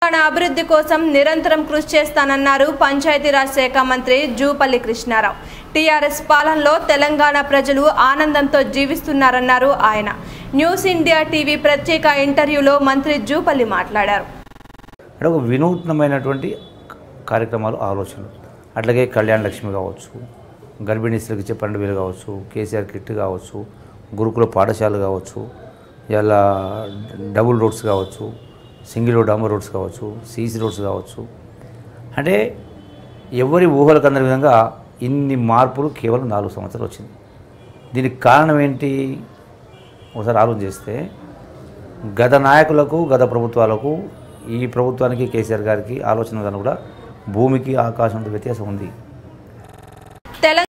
తెలంగాణ అభివృద్ధి కోసం నిరంతరం కృషి చేస్తానన్నారు పంచాయతీరాజ్ శాఖ మంత్రి జూపల్లి కృష్ణారావు టీఆర్ఎస్ పాలనలో తెలంగాణ ప్రజలు ఆనందంతో జీవిస్తున్నారన్నారు ఆయన న్యూస్ ఇండియా టీవీ ప్రత్యేక ఇంటర్వ్యూలో మంత్రి జూపల్లి మాట్లాడారు అంటే ఒక వినూత్నమైనటువంటి కార్యక్రమాలు ఆలోచనలు అట్లాగే కళ్యాణ లక్ష్మి కావచ్చు గర్భిణీ స్త్రీలకు ఇచ్చే పన్నెండు వేలు కావచ్చు కేసీఆర్ కిట్ కావచ్చు గురుకుల పాఠశాల కావచ్చు ఇలా డబుల్ రోడ్స్ కావచ్చు సింగిల్ రోడ్ డాంబర్ రోడ్స్ కావచ్చు సీసీ రోడ్స్ కావచ్చు అంటే ఎవరి ఊహలకు అందరి విధంగా ఇన్ని మార్పులు కేవలం నాలుగు సంవత్సరాలు వచ్చింది దీనికి కారణం ఏంటి ఒకసారి ఆలోచన చేస్తే గత నాయకులకు గత ప్రభుత్వాలకు ఈ ప్రభుత్వానికి కేసీఆర్ గారికి ఆలోచన విధానం కూడా భూమికి ఆకాశం వ్యత్యాసం ఉంది తెలంగాణ